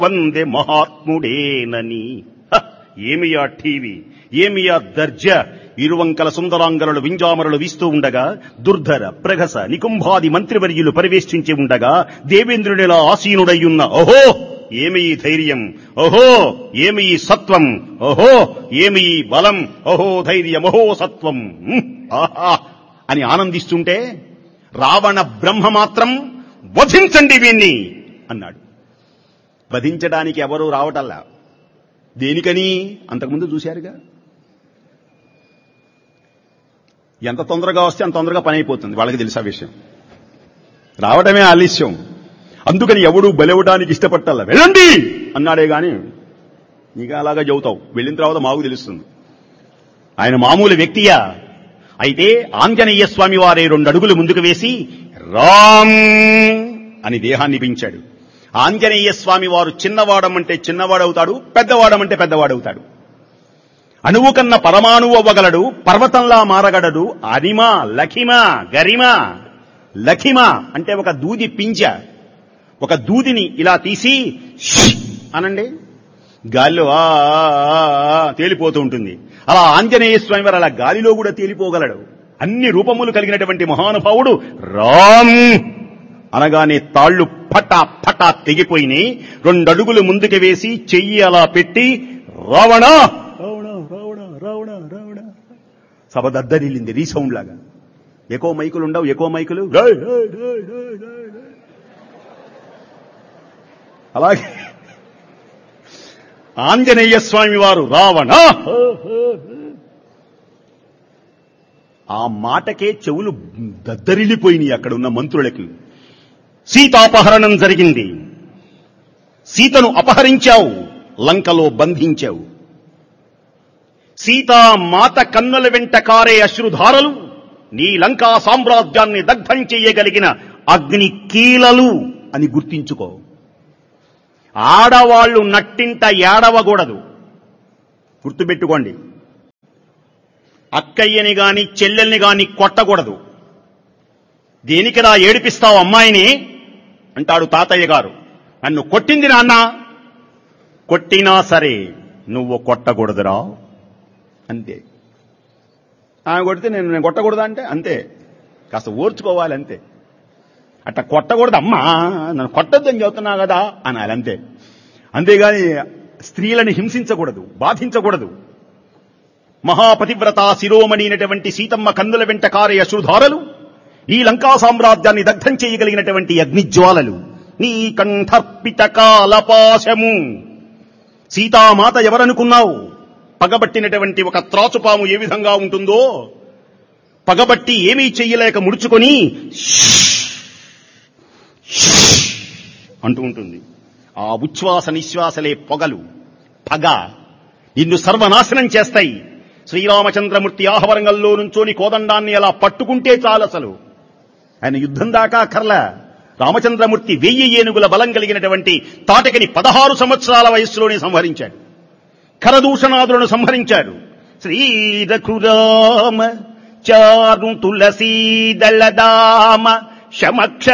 వందే మహాత్ముడేనని హ! ఏమియా టీవీ ఏమియా దర్జ ఇరువంకల సుందరాంగలు వింజామరలు వీస్తూ ఉండగా దుర్ధర ప్రగస నికుంభాది మంత్రివర్యులు పరివేష్టించి ఉండగా దేవేంద్రునిలా ఆసీనుడయ్యున్న ఓహో ఏమి ఈ ధైర్యం ఓహో ఏమి ఈ సత్వం ఓహో ఏమి ఈ బలం ఓహో ధైర్యం ఓహో సత్వం హ్మ్! ఆహా అని ఆనందిస్తుంటే రావణ బ్రహ్మ మాత్రం వధించండి వీణ్ణి అన్నాడు వధించడానికి ఎవరూ రావటల్లా దేనికని అంతకుముందు చూశారుగా ఎంత తొందరగా వస్తే అంత తొందరగా పని అయిపోతుంది వాళ్ళకి తెలుసా విషయం రావడమే ఆలస్యం అందుకని ఎవడు బలవడానికి ఇష్టపట్టాల వెళ్ళండి అన్నాడే గాని నీకు అలాగా చెబుతావు వెళ్ళిన తర్వాత మాకు తెలుస్తుంది ఆయన మామూలు వ్యక్తియా అయితే ఆంజనేయ స్వామి వారే రెండు అడుగులు ముందుకు వేసి రామ్ అని దేహాన్ని పెంచాడు ఆంజనేయ స్వామి వారు చిన్నవాడమంటే చిన్నవాడవుతాడు పెద్దవాడమంటే పెద్దవాడవుతాడు అణువు కన్న పరమాణువు అవ్వగలడు పర్వతంలా మారగలడు అరిమ లఖిమ గరిమ లఖిమ అంటే ఒక దూది పింజ ఒక దూదిని ఇలా తీసి ష్ అనండి గాలిలో ఆ ఆ, ఆ తేలిపోతూ ఉంటుంది అలా ఆంజనేయ స్వామి వారు అలా గాలిలో కూడా తేలిపోగలడు అన్ని రూపములు కలిగినటువంటి మహానుభావుడు రామ్ అనగానే తాళ్లు పటా పటా తెగిపోయినాయి రెండడుగులు ముందుకు వేసి చెయ్యి అలా పెట్టి రావణ రావణ రావణ రావణ రావణ సభ దద్దరిల్లింది రీసౌండ్ లాగా ఎక్కువ మైకులు ఉండవు ఎక్కువ మైకులు డయ్, డయ్, డయ్, డయ్, డయ్, డయ్. అలాగే ఆంజనేయ స్వామి వారు రావణ ఆ మాటకే చెవులు దద్దరిల్లిపోయినాయి అక్కడ ఉన్న మంత్రులకి సీతాపహరణం జరిగింది సీతను అపహరించావు లంకలో బంధించావు సీతామాత కన్నుల వెంట కారే అశ్రుధారలు నీ లంకా సామ్రాజ్యాన్ని దగ్ధం చేయగలిగిన అగ్ని కీలలు అని గుర్తించుకో ఆడవాళ్లు నట్టింట ఏడవకూడదు గుర్తుపెట్టుకోండి అక్కయ్యని గాని చెల్లెల్ని గాని కొట్టకూడదు దేనికిరా ఏడిపిస్తావు అమ్మాయిని అంటాడు తాతయ్య గారు నన్ను కొట్టింది నాన్న కొట్టినా సరే నువ్వు కొట్టకూడదురా అంతే ఆమె కొడితే నేను నేను కొట్టకూడదా అంటే అంతే కాస్త ఓర్చుకోవాలి అంతే అట్లా కొట్టకూడదు అమ్మా నన్ను కొట్టొద్దని చెబుతున్నా కదా అనాలి అంతే అంతేగాని స్త్రీలను హింసించకూడదు బాధించకూడదు మహాపతివ్రత శిరోమణి అయినటువంటి సీతమ్మ కన్నుల వెంట కారే అశ్రుధారలు ఈ లంకా సామ్రాజ్యాన్ని దగ్ధం చేయగలిగినటువంటి అగ్నిజ్వాలలు నీ కంఠర్పిత కాలపాశము సీతామాత ఎవరనుకున్నావు పగబట్టినటువంటి ఒక త్రాచుపాము ఏ విధంగా ఉంటుందో పగబట్టి ఏమీ చెయ్యలేక ముడుచుకొని అంటూ ఉంటుంది ఆ ఉచ్ఛ్వాస నిశ్వాసలే పొగలు పగ నిన్ను సర్వనాశనం చేస్తాయి శ్రీరామచంద్రమూర్తి ఆహవరంగంలో నుంచోని కోదండాన్ని అలా పట్టుకుంటే చాలు అసలు ఆయన యుద్ధం దాకా కర్ల రామచంద్రమూర్తి వెయ్యి ఏనుగుల బలం కలిగినటువంటి తాటకిని పదహారు సంవత్సరాల వయస్సులోనే సంహరించాడు ఖరదూషణాదులను సంహరించాడు శ్రీ రఘురామ చారు తులసీ దళదామ శమక్ష